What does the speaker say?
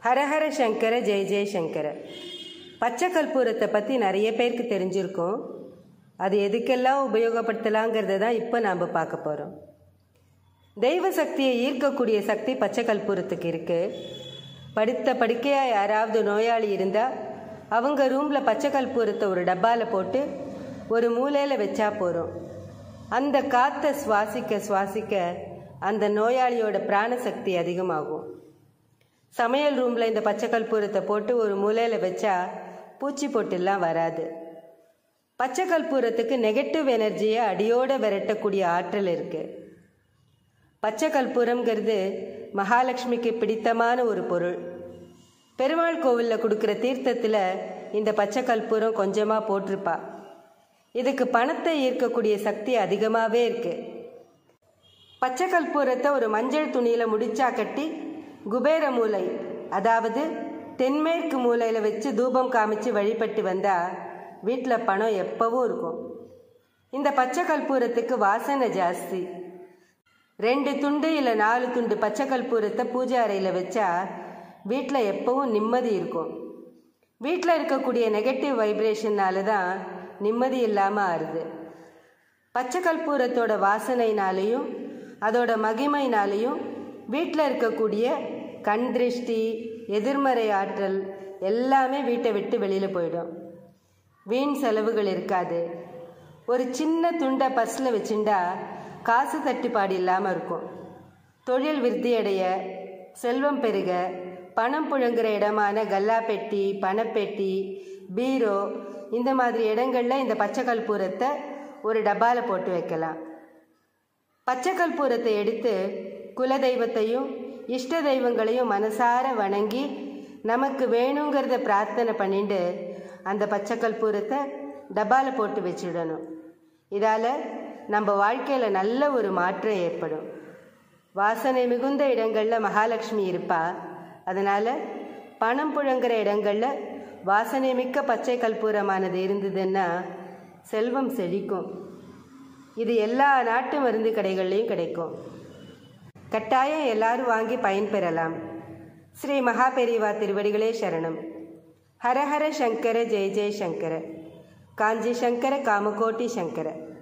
ஹரஹர சங்கர ஜெய ஜெய சங்கர பச்சை கற்பூரத்தை பற்றி நிறைய பேருக்கு தெரிஞ்சிருக்கும் அது எதுக்கெல்லாம் உபயோகப்படுத்தலாங்கிறத தான் இப்போ நாம் பார்க்க போகிறோம் தெய்வ சக்தியை ஈர்க்கக்கூடிய சக்தி பச்சை கற்பூரத்துக்கு இருக்குது படுத்த படுக்கையாக யாராவது நோயாளி இருந்தால் அவங்க ரூமில் பச்சை கற்பூரத்தை ஒரு டப்பாவில் போட்டு ஒரு மூலையில் வச்சா போகிறோம் அந்த காற்றை சுவாசிக்க சுவாசிக்க அந்த நோயாளியோட பிராணசக்தி அதிகமாகும் சமையல் ரூமில் இந்த பச்சை கற்பூரத்தை போட்டு ஒரு மூலையில் வச்சா பூச்சி பொட்டுலாம் வராது பச்சை கற்பூரத்துக்கு நெகட்டிவ் எனர்ஜியை அடியோடு விரட்டக்கூடிய ஆற்றல் இருக்குது பச்சை கற்பூரம்ங்கிறது மகாலட்சுமிக்கு பிடித்தமான ஒரு பொருள் பெருமாள் கோவிலில் கொடுக்குற தீர்த்தத்தில் இந்த பச்சை கற்பூரம் கொஞ்சமாக போட்டிருப்பா இதுக்கு பணத்தை ஈர்க்கக்கூடிய சக்தி அதிகமாகவே இருக்குது பச்சை கற்பூரத்தை ஒரு மஞ்சள் துணியில் முடிச்சா கட்டி குபேர மூலை அதாவது தென்மேற்கு மூலையில் வச்சு தூபம் காமிச்சு வழிபட்டு வந்தால் வீட்டில் பணம் எப்பவும் இருக்கும் இந்த பச்சை கற்பூரத்துக்கு வாசனை ஜாஸ்தி ரெண்டு துண்டு இல்லை நாலு துண்டு பச்சை கற்பூரத்தை பூஜை அறையில் வச்சா வீட்டில் எப்பவும் நிம்மதி இருக்கும் வீட்டில் இருக்கக்கூடிய நெகட்டிவ் வைப்ரேஷன்னால தான் நிம்மதி இல்லாமல் ஆறுது பச்சை கற்பூரத்தோட வாசனைனாலையும் அதோட மகிமைனாலையும் வீட்டில் இருக்கக்கூடிய கண் திருஷ்டி எதிர்மறை ஆற்றல் எல்லாமே வீட்டை விட்டு வெளியில் போயிடும் வீண் செலவுகள் இருக்காது ஒரு சின்ன துண்டை பர்ஸில் வச்சுட்டா காசு தட்டுப்பாடு இல்லாமல் இருக்கும் தொழில் விருத்தியடைய செல்வம் பெருக பணம் புழங்குற இடமான கல்லாப்பெட்டி பணப்பெட்டி பீரோ இந்த மாதிரி இடங்களில் இந்த பச்சை கற்பூரத்தை ஒரு டப்பாவில் போட்டு வைக்கலாம் பச்சை கற்பூரத்தை எடுத்து குலதெய்வத்தையும் இஷ்ட தெய்வங்களையும் மனசார வணங்கி நமக்கு வேணுங்கிறத பிரார்த்தனை பண்ணிட்டு அந்த பச்சை கற்பூரத்தை டப்பாவில் போட்டு வச்சிடணும் இதால் நம்ம வாழ்க்கையில் நல்ல ஒரு மாற்றம் ஏற்படும் வாசனை மிகுந்த இடங்களில் மகாலட்சுமி இருப்பா அதனால் பணம் புழங்குற இடங்களில் வாசனை மிக்க பச்சை கற்பூரமானது இருந்ததுன்னா செல்வம் செழிக்கும் இது எல்லா நாட்டு மருந்து கடைகள்லையும் கிடைக்கும் கட்டாயம் எல்லாரும் வாங்கி பயன்பெறலாம் ஸ்ரீ மகாபெரிவா திருவடிகளே சரணம் ஹரஹர சங்கர ஜெய ஜெய சங்கர காஞ்சி சங்கர காமகோட்டி சங்கர